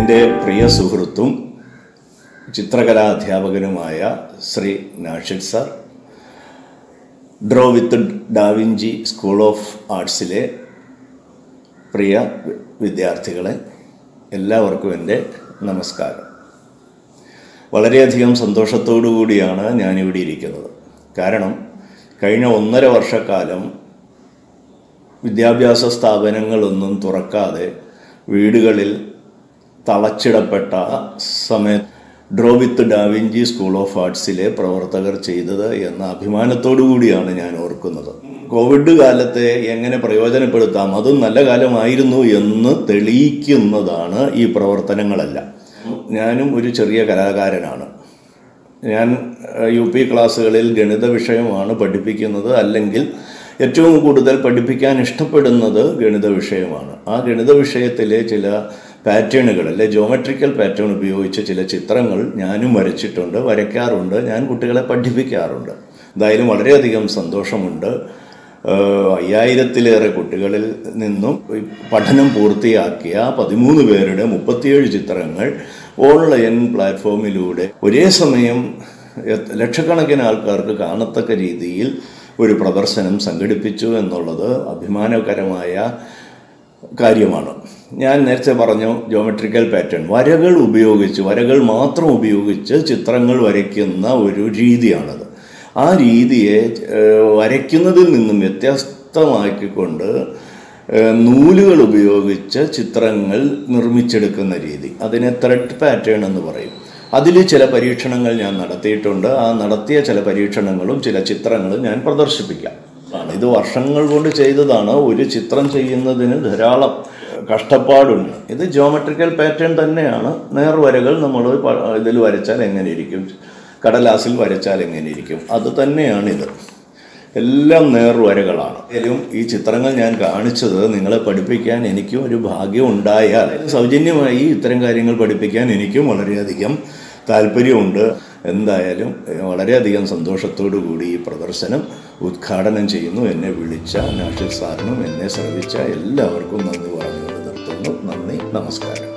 എൻ്റെ പ്രിയ സുഹൃത്തും ചിത്രകലാധ്യാപകനുമായ Shri Nashid sir draw with Da Vinci school of ആർട്സിലെ പ്രിയ വിദ്യാർത്ഥികളെ എല്ലാവർക്കും എൻ്റെ നമസ്കാരം വളരെയധികം സന്തോഷത്തോടു കൂടിയാണ് ഞാനിവിടെ ഇരിക്കുന്നത് കാരണം കഴിഞ്ഞ ഒന്നര വർഷക്കാലം വിദ്യാഭ്യാസ സ്ഥാപനങ്ങളൊന്നും തുറക്കാതെ വീടുകളിൽ തളച്ചിടപ്പെട്ട സമയത്ത് draw with Da Vinci school of ആർട്സിലെ പ്രവർത്തകർ ചെയ്തത് എന്ന അഭിമാനത്തോടു കൂടിയാണ് ഞാൻ ഓർക്കുന്നത് കോവിഡ് കാലത്തെ എങ്ങനെ പ്രയോജനപ്പെടുത്താം അതും നല്ല കാലമായിരുന്നു എന്ന് തെളിയിക്കുന്നതാണ് ഈ പ്രവർത്തനങ്ങളെല്ലാം ഞാനും ഒരു ചെറിയ കലാകാരനാണ് ഞാൻ ഏഹ്, യു പി ക്ലാസ്സുകളിൽ ഗണിത വിഷയമാണ് പഠിപ്പിക്കുന്നത് അല്ലെങ്കിൽ ഏറ്റവും കൂടുതൽ പഠിപ്പിക്കാൻ ഇഷ്ടപ്പെടുന്നത് ഗണിത വിഷയമാണ് ആ ഗണിത വിഷയത്തിലെ ചില പാറ്റേണുകൾ അല്ലെ ജോമെട്രിക്കൽ പാറ്റേൺ ഉപയോഗിച്ച് ചില ചിത്രങ്ങൾ ഞാനും വരച്ചിട്ടുണ്ട് വരയ്ക്കാറുണ്ട് ഞാൻ കുട്ടികളെ പഠിപ്പിക്കാറുണ്ട് എന്തായാലും വളരെയധികം സന്തോഷമുണ്ട് ഏഹ്, അയ്യായിരത്തിലേറെ കുട്ടികളിൽ നിന്നും ഈ പഠനം പൂർത്തിയാക്കിയ പതിമൂന്ന് പേരുടെ മുപ്പത്തിയേഴ് ചിത്രങ്ങൾ ഓൺലൈൻ പ്ലാറ്റ്ഫോമിലൂടെ ഒരേ സമയം എത്ര- ലക്ഷക്കണക്കിന് ആൾക്കാർക്ക് കാണത്തക്ക രീതിയിൽ ഒരു പ്രദർശനം സംഘടിപ്പിച്ചു എന്നുള്ളത് അഭിമാനകരമായ കാര്യമാണ് ഞാൻ നേരത്തെ പറഞ്ഞു ജോമെട്രിക്കൽ പാറ്റേൺ വരകൾ ഉപയോഗിച്ച് വരകൾ മാത്രം ഉപയോഗിച്ച് ചിത്രങ്ങൾ വരയ്ക്കുന്ന ഒരു രീതിയാണത് ആ രീതിയെ ഏഹ്, വരയ്ക്കുന്നതിൽ നിന്നും വ്യത്യസ്തമാക്കിക്കൊണ്ട് ഏഹ്, നൂലുകൾ ഉപയോഗിച്ച് ചിത്രങ്ങൾ നിർമ്മിച്ചെടുക്കുന്ന രീതി അതിനെ ത്രെഡ് പാറ്റേൺ എന്ന് പറയും അതിൽ ചില പരീക്ഷണങ്ങൾ ഞാൻ നടത്തിയിട്ടുണ്ട് ആ നടത്തിയ ചില പരീക്ഷണങ്ങളും ചില ചിത്രങ്ങളും ഞാൻ പ്രദർശിപ്പിക്കാം ആണ് ഇത് വർഷങ്ങൾ കൊണ്ട് ചെയ്തതാണ് ഒരു ചിത്രം ചെയ്യുന്നതിന് ധാരാളം കഷ്ടപ്പാടുണ്ട് ഇത് ജോമെട്രിക്കൽ പാറ്റേൺ തന്നെയാണ് നേർവരകൾ നമ്മൾ ഇതിൽ വരച്ചാൽ എങ്ങനെ ഇരിക്കും കടലാസിൽ വരച്ചാൽ എങ്ങനെ ഇരിക്കും അത് തന്നെയാണിത് എല്ലാം നേർവരകളാണ് എങ്കിലും ഈ ചിത്രങ്ങൾ ഞാൻ കാണിച്ചത് നിങ്ങളെ പഠിപ്പിക്കാൻ എനിക്കും ഒരു ഭാഗ്യം ഉണ്ടായാൽ സൗജന്യമായി ഇത്തരം കാര്യങ്ങൾ പഠിപ്പിക്കാൻ എനിക്കും വളരെയധികം താല്പര്യമുണ്ട് എന്തായാലും ഏഹ്, വളരെയധികം സന്തോഷത്തോടു കൂടി ഈ പ്രദർശനം ഉദ്ഘാടനം ചെയ്യുന്നു എന്നെ വിളിച്ച നാഷിദ് സാറിനും എന്നെ ശ്രവിച്ച എല്ലാവർക്കും നന്ദി പറഞ്ഞുകൊണ്ട് നിർത്തുന്നു നന്ദി നമസ്കാരം